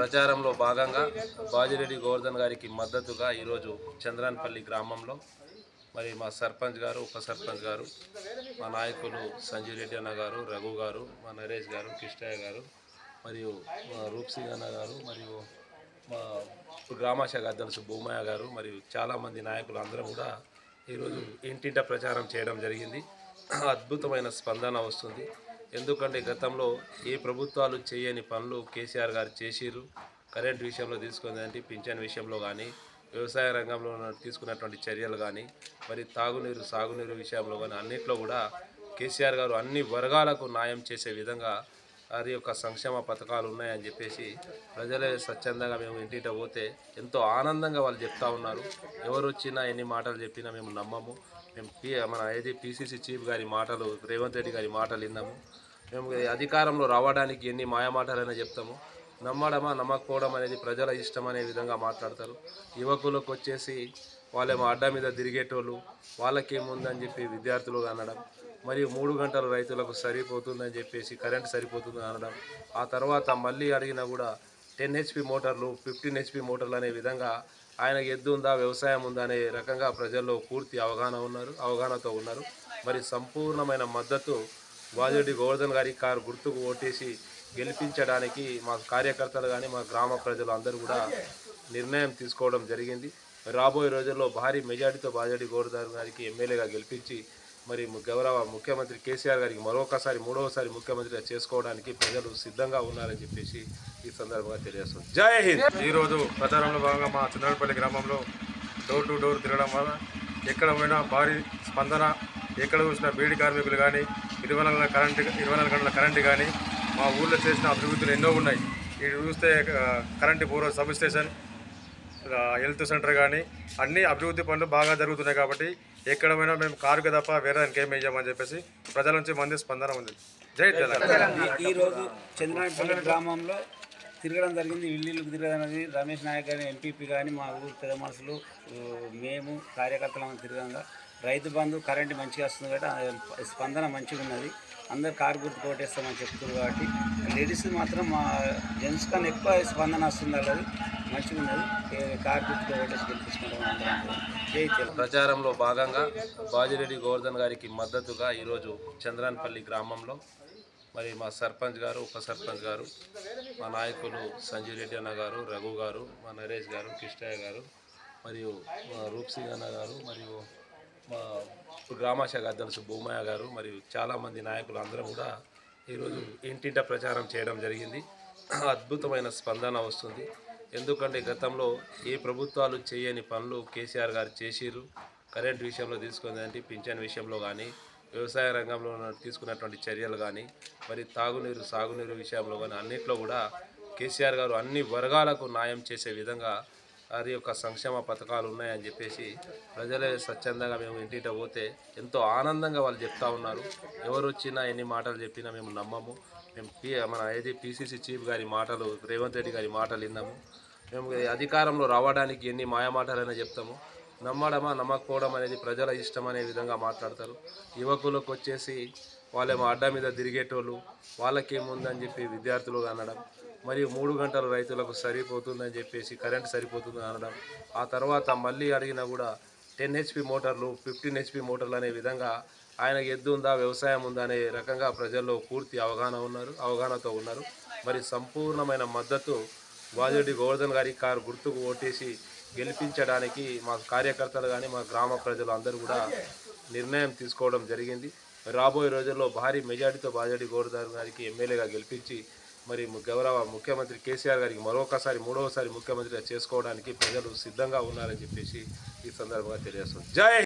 ప్రచారంలో భాగంగా బాజిరెడ్డి గోవర్ధన్ గారికి మద్దతుగా ఈరోజు చంద్రాన్పల్లి గ్రామంలో మరి మా సర్పంచ్ గారు ఉప సర్పంచ్ గారు మా నాయకులు సంజీవ్ రెడ్డి అన్న గారు రఘు గారు మా నరేష్ గారు కిష్టయ్య గారు మరియు మా రూప్ సింగ్ అన్న గారు మరియు మా గ్రామ శాఖ అధ్యక్షులు భూమయ్య గారు మరియు చాలామంది నాయకులు అందరం కూడా ఈరోజు ఇంటింట ప్రచారం చేయడం జరిగింది అద్భుతమైన స్పందన వస్తుంది ఎందుకంటే గతంలో ఏ ప్రభుత్వాలు చేయని పనులు కేసీఆర్ గారు చేసిర్రు కరెంట్ విషయంలో తీసుకుందంటే పింఛన్ విషయంలో కానీ వ్యవసాయ రంగంలో ఉన్న తీసుకున్నటువంటి చర్యలు కానీ మరి తాగునీరు సాగునీరు విషయంలో కానీ అన్నిట్లో కూడా కేసీఆర్ గారు అన్ని వర్గాలకు న్యాయం చేసే విధంగా వారి యొక్క సంక్షేమ పథకాలు ఉన్నాయని చెప్పేసి ప్రజలే స్వచ్ఛందంగా మేము ఇంటింట పోతే ఎంతో ఆనందంగా వాళ్ళు చెప్తా ఉన్నారు ఎవరు వచ్చినా ఎన్ని మాటలు చెప్పినా మేము నమ్మము మేము పి మన ఏది పిసిసి చీఫ్ గారి మాటలు రేవంత్ రెడ్డి గారి మాటలు విన్నాము మేము ఈ అధికారంలో రావడానికి ఎన్ని మాయమాటలైనా చెప్తాము నమ్మడమా నమ్మకపోవడం అనేది ప్రజల ఇష్టం అనే విధంగా మాట్లాడతారు యువకులకు వచ్చేసి వాళ్ళేమో అడ్డ మీద తిరిగేటోళ్ళు వాళ్ళకేముందని చెప్పి విద్యార్థులు అనడం మరియు మూడు గంటలు రైతులకు సరిపోతుందని చెప్పేసి కరెంట్ సరిపోతుంది అనడం ఆ తర్వాత మళ్ళీ అడిగినా కూడా టెన్ హెచ్పి మోటార్లు ఫిఫ్టీన్ హెచ్పి మోటార్లు అనే విధంగా ఆయనకు ఎద్దు ఉందా వ్యవసాయం ఉందా అనే రకంగా ప్రజల్లో పూర్తి అవగాహన ఉన్నారు అవగాహనతో ఉన్నారు మరి సంపూర్ణమైన మద్దతు వాజరెడ్డి గోవర్ధన్ గారి కారు గుర్తుకు ఓటేసి గెలిపించడానికి మా కార్యకర్తలు కానీ మా గ్రామ ప్రజలు అందరూ కూడా నిర్ణయం తీసుకోవడం జరిగింది రాబోయే రోజుల్లో భారీ మెజార్టీతో బాజరెడ్డి గోవర్ధన్ గారికి ఎమ్మెల్యేగా గెలిపించి మరి ము- గౌరవ ముఖ్యమంత్రి కేసీఆర్ గారికి మరొకసారి మూడవసారి ముఖ్యమంత్రిగా చేసుకోవడానికి ప్రజలు సిద్ధంగా ఉన్నారని చెప్పేసి ఈ సందర్భంగా తెలియజేస్తుంది జై హింద్ ఈరోజు ప్రచారంలో భాగంగా మా చంద్రపల్లి గ్రామంలో డోర్ టు డోర్ తిరగడం వల్ల ఎక్కడ పోయినా భారీ స్పందన ఎక్కడ చూసినా బీడి కార్మికులు కానీ ఇరవై నాలుగు గంటల కరెంటు ఇరవై నాలుగు గంటల కరెంటు కానీ మా ఊళ్ళో చేసిన అభివృద్ధులు ఎన్నో ఉన్నాయి ఇటు చూస్తే ఆ, కరెంటు పూర్వ సబ్ స్టేషన్ ఆ, హెల్త్ సెంటర్ కానీ అన్ని అభివృద్ధి పనులు బాగా జరుగుతున్నాయి కాబట్టి ఎక్కడ పోయినా మేము కారుకి తప్ప వేరే దానికి ఏం వేయమని చెప్పేసి ప్రజల నుంచి మంది స్పందన ఉంది జై తెలంగాణ ఈ- ఈరోజు చంద్రాయపల్లి గ్రామంలో తిరగడం జరిగింది ఇల్లు తిరగడం అనేది రమేష్ నాయక్ గారి ఎంపీపీ కానీ మా ఊరు పెద్ద మనుషులు ఊ, మేము కార్యకర్తలం తిరగంగా రైతు బంధు కరెంట్ మంచిగా వస్తుంది కాబట్టి ఆ స్పందన మంచిగా ఉన్నది అందరు కారు గుర్తు కొట్టేస్తామని చెప్తున్నారు కాబట్టి లేడీస్ మాత్రం మా జెంట్స్ కన్నా ఎక్కువ స్పందన వస్తుంది అలాది మంచిగా ఉన్నది ఏ- కారు గుర్తు కొట్టేసి గెలిపించుకుంటాం అందరం కూడా. జై తెలంగాణ ప్రచారంలో భాగంగా బాజిరెడ్డి గోవర్ధన్ గారికి మద్దతుగా ఈరోజు చంద్రాన్పల్లి గ్రామంలో మరి మా సర్పంచ్ గారు ఉప సర్పంచ్ గారు మా నాయకులు సంజీవ్ రెడ్డి అన్న గారు రఘు గారు మా నరేష్ గారు కిష్టయ్య గారు మరియు మా రూప్ సింగ్ అన్న గారు మరియు మా గ్రామ శాఖ అధ్యక్షులు భూమయ్య గారు మరియు చాలామంది నాయకులు అందరం కూడా ఈరోజు ఇంటింట ప్రచారం చేయడం జరిగింది అద్భుతమైన స్పందన వస్తుంది ఎందుకంటే గతంలో ఏ ప్రభుత్వాలు చేయని పనులు కేసీఆర్ గారు చేసిర్రు కరెంట్ విషయంలో తీసుకుందంటే పింఛన్ విషయంలో కానీ వ్యవసాయ రంగంలో ఉన్న తీసుకున్నటువంటి చర్యలు కానీ మరి తాగునీరు సాగునీరు విషయంలో కానీ అన్నిట్లో కూడా కేసీఆర్ గారు అన్ని వర్గాలకు న్యాయం చేసే విధంగా వారి యొక్క సంక్షేమ పథకాలు ఉన్నాయని చెప్పేసి ప్రజలే స్వచ్ఛందంగా మేము ఇంటింట పోతే ఎంతో ఆనందంగా వాళ్ళు చెప్తా ఉన్నారు ఎవరు వచ్చినా ఎన్ని మాటలు చెప్పినా మేము నమ్మము మేము పి మన ఏది పిసిసి చీఫ్ గారి మాటలు రేవంత్ రెడ్డి గారి మాటలు విన్నాము మేము ఈ అధికారంలో రావడానికి ఎన్ని మాయమాటలైనా చెప్తాము నమ్మడమా నమ్మకపోవడం అనేది ప్రజల ఇష్టం అనే విధంగా మాట్లాడతారు యువకులకు వచ్చేసి వాళ్ళేమో అడ్డ మీద తిరిగేటోళ్ళు వాళ్ళకేముందని చెప్పి విద్యార్థులు అనడం మరియు మూడు గంటలు రైతులకు సరిపోతుందని చెప్పేసి కరెంట్ సరిపోతుంది అనడం ఆ తర్వాత మళ్ళీ అడిగినా కూడా టెన్ హెచ్పి మోటార్లు ఫిఫ్టీన్ హెచ్పి మోటార్లు అనే విధంగా ఆయనకు ఎద్దు ఉందా వ్యవసాయం ఉందా అనే రకంగా ప్రజల్లో పూర్తి అవగాహన ఉన్నారు అవగాహనతో ఉన్నారు మరి సంపూర్ణమైన మద్దతు వాజరెడ్డి గోవర్ధన్ గారి కారు గుర్తుకు ఓటేసి గెలిపించడానికి మా కార్యకర్తలు కానీ మా గ్రామ ప్రజలు అందరూ కూడా నిర్ణయం తీసుకోవడం జరిగింది రాబోయే రోజుల్లో భారీ మెజార్టీతో బాజరెడ్డి గోవర్ధన్ గారికి ఎమ్మెల్యేగా గెలిపించి మరి ము- గౌరవ ముఖ్యమంత్రి కేసీఆర్ గారికి మరొకసారి మూడవసారి ముఖ్యమంత్రిగా చేసుకోవడానికి ప్రజలు సిద్ధంగా ఉన్నారని చెప్పేసి ఈ సందర్భంగా తెలియజేస్తుంది జై